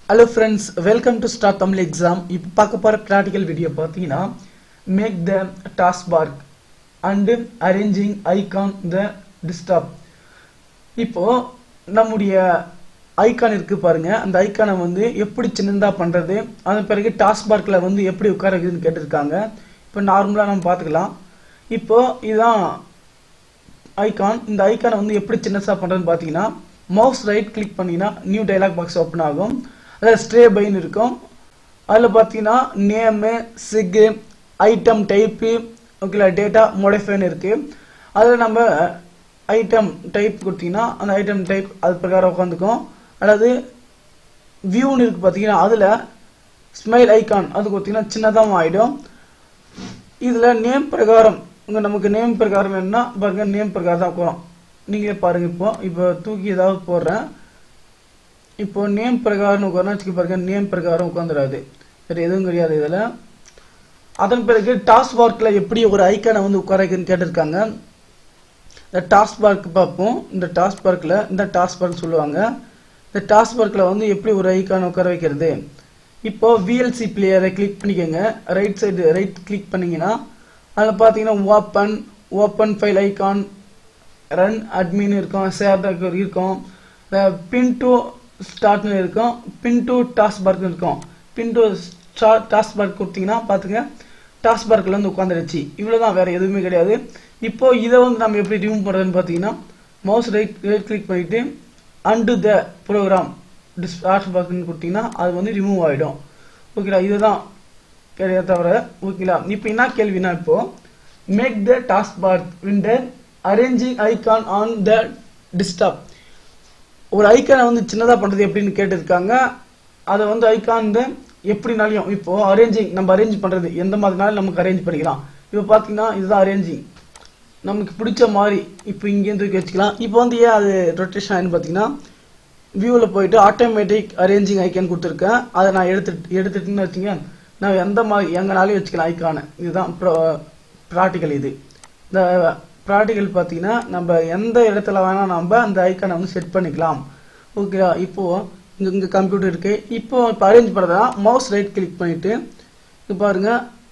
hello friends welcome to star Tamil exam இப்போ பார்க்க போகிற ப்ராக்டிக்கல் வீடியோ பார்த்தீங்கன்னா make the task bar and arranging icon the desktop இப்போ நம்முடைய ஐகான் இருக்கு பாருங்க அந்த ஐகானை வந்து எப்படி சின்னதா பண்றது அதன் பிறகு டாஸ்க் பார்க்ல வந்து எப்படி உட்கார வைக்கிறதுன்னு கேட்டிருக்காங்க இப்போ நார்மலா நம்ம பார்த்துக்கலாம் இப்போ இதுதான் ஐகான் இந்த ஐகானை வந்து எப்படி சின்னசா பண்றதுன்னு பார்த்தீங்கன்னா மவுஸ் ரைட் கிளிக் பண்ணீங்கன்னா நியூ டயலாக் பாக்ஸ் ஓப்பன் ஆகும் அதில் ஸ்ட்ரே பைன்னு இருக்கும் அதில் பார்த்தீங்கன்னா நேமு சிக்கு ஐட்டம் டைப்பு ஓகேல டேட்டா மோடிஃபைன்னு இருக்கு அதில் நம்ம ஐட்டம் டைப் கொடுத்தீங்கன்னா அந்த ஐட்டம் டைப் அது பிரகாரம் உட்காந்துக்கும் அல்லது வியூன்னு இருக்கு பார்த்தீங்கன்னா அதில் ஸ்மைல் ஐகான் அது கொடுத்தீங்கன்னா சின்னதாக ஆகிடும் இதில் நேம் பிரகாரம் இங்கே நமக்கு நேம் பிரகாரம் வேணும்னா பாருங்க நேம் பிரகாரம் தான் உட்காரும் நீங்களே பாருங்க இப்போ இப்போ தூக்கி ஏதாவது போடுறேன் இப்போ நேம் பிரகாரம் உட்காரணும் வச்சுக்க பாருங்க நேம் பிரகாரம் உட்காந்துடாது சரி எதுவும் கிடையாது இதில் அதன் பிறகு டாஸ்க் பார்க்கில் எப்படி ஒரு ஐக்கானை வந்து உட்கார வைக்கணும்னு கேட்டிருக்காங்க இந்த டாஸ்க் பார்க் பார்ப்போம் இந்த டாஸ்க் பார்க்கில் இந்த டாஸ்க் பார்க் சொல்லுவாங்க இந்த டாஸ்க் பார்க்கில் வந்து எப்படி ஒரு ஐக்கானை உட்கார வைக்கிறது இப்போ விஎல்சி பிளேயரை கிளிக் பண்ணிக்கோங்க ரைட் சைடு ரைட் கிளிக் பண்ணீங்கன்னா அதில் பார்த்தீங்கன்னா open open file icon run admin இருக்கும் ஷேர் இருக்கும் பின் டு ஸ்டார்ட்னு இருக்கும் பின் டு டாஸ்க் பார்க் இருக்கும் பின் டு டாஸ்க் பார்க் கொடுத்தீங்கன்னா பார்த்துங்க டாஸ்க் பார்க்கில் வந்து உட்காந்துருச்சு இவ்வளோதான் வேற எதுவுமே கிடையாது இப்போ இதை வந்து நம்ம எப்படி ரிமூவ் பண்ணுறதுன்னு பார்த்தீங்கன்னா மவுஸ் ரைட் ரைட் கிளிக் பண்ணிட்டு அண்டு த ப்ரோக்ராம் டாஸ்க் பார்க்னு கொடுத்தீங்கன்னா அது வந்து ரிமூவ் ஆகிடும் ஓகேடா இதுதான் கிடையாது தவிர ஓகேங்களா இப்போ என்ன கேள்வினா இப்போ make the task bar winter arranging icon on the desktop ஒரு ஐக்கானை வந்து சின்னதாக பண்ணுறது எப்படின்னு கேட்டிருக்காங்க அதை வந்து ஐகான் எப்படினாலையும் இப்போ அரேஞ்சிங் நம்ம அரேஞ்ச் பண்ணுறது எந்த மாதிரினாலும் நமக்கு அரேஞ்ச் பண்ணிக்கலாம் இப்போ பார்த்தீங்கன்னா இதுதான் அரேஞ்சிங் நமக்கு பிடிச்ச மாதிரி இப்போ இங்கேருந்து தூக்கி வச்சுக்கலாம் இப்போ வந்து ஏன் அது ரொட்டேஷன் ஆகுன்னு பார்த்தீங்கன்னா வியூவில் போயிட்டு ஆட்டோமேட்டிக் அரேஞ்சிங் ஐக்கான் கொடுத்துருக்கேன் அதை நான் எடுத்துட்டு எடுத்துட்டுன்னு வச்சுங்க நான் எந்த மாதிரி எங்கனாலையும் வச்சுக்கலாம் ஐக்கானை இதுதான் ப்ராக்டிக்கல் இது இந்த ப்ராக்டிக்கல் பார்த்தீங்கன்னா நம்ம எந்த இடத்துல வேணால் நம்ம அந்த ஐக்கானை வந்து செட் பண்ணிக்கலாம் ஓகேவா இப்போ இங்கே இங்கே கம்ப்யூட்டர் இருக்கு இப்போ இப்போ அரேஞ்ச் பண்ணுறதா மவுஸ் ரைட் கிளிக் பண்ணிட்டு இங்கே பாருங்க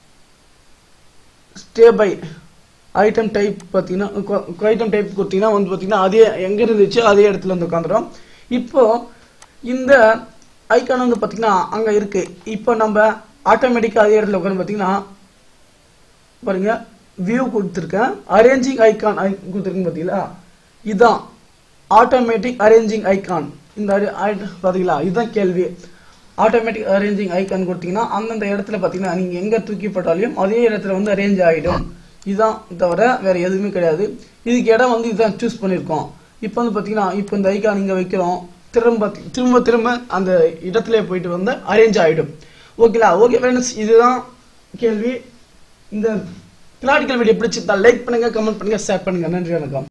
ஸ்டே பை ஐட்டம் டைப் பார்த்தீங்கன்னா ஐட்டம் டைப் கொடுத்தீங்கன்னா வந்து பார்த்தீங்கன்னா அதே எங்கே இருந்துச்சு அதே இடத்துல வந்து உட்காந்துரும் இப்போ இந்த ஐக்கான் வந்து பார்த்தீங்கன்னா அங்கே இருக்கு இப்போ நம்ம ஆட்டோமேட்டிக்காக அதே இடத்துல உட்காந்து பார்த்தீங்கன்னா பாருங்க வியூ கொடுத்துருக்கேன் அரேஞ்சிங் ஐகான் கொடுத்துருக்கேன் பார்த்தீங்களா இதுதான் ஆட்டோமேட்டிக் அரேஞ்சிங் ஐகான் இந்த பார்த்தீங்களா இதுதான் கேள்வி ஆட்டோமேட்டிக் அரேஞ்சிங் ஐகான் கொடுத்தீங்கன்னா அந்தந்த இடத்துல பார்த்தீங்கன்னா நீங்கள் எங்கே தூக்கி போட்டாலையும் அதே இடத்துல வந்து அரேஞ்ச் ஆகிடும் இதுதான் தவிர வேற எதுவுமே கிடையாது இதுக்கு இடம் வந்து இதுதான் சூஸ் பண்ணியிருக்கோம் இப்போ வந்து பார்த்தீங்கன்னா இப்போ இந்த ஐகான் இங்கே வைக்கிறோம் திரும்ப திரும்ப திரும்ப அந்த இடத்துல போயிட்டு வந்து அரேஞ்ச் ஆகிடும் ஓகேலா ஓகே ஃப்ரெண்ட்ஸ் இதுதான் கேள்வி இந்த ப்ராக்டிக்கல் வீடியோ பிடிச்சிருந்தா லைக் பண்ணுங்க கமெண்ட் பண்ணுங்க ஷேர் பண்ணுங்க நன்றி வணக்கம்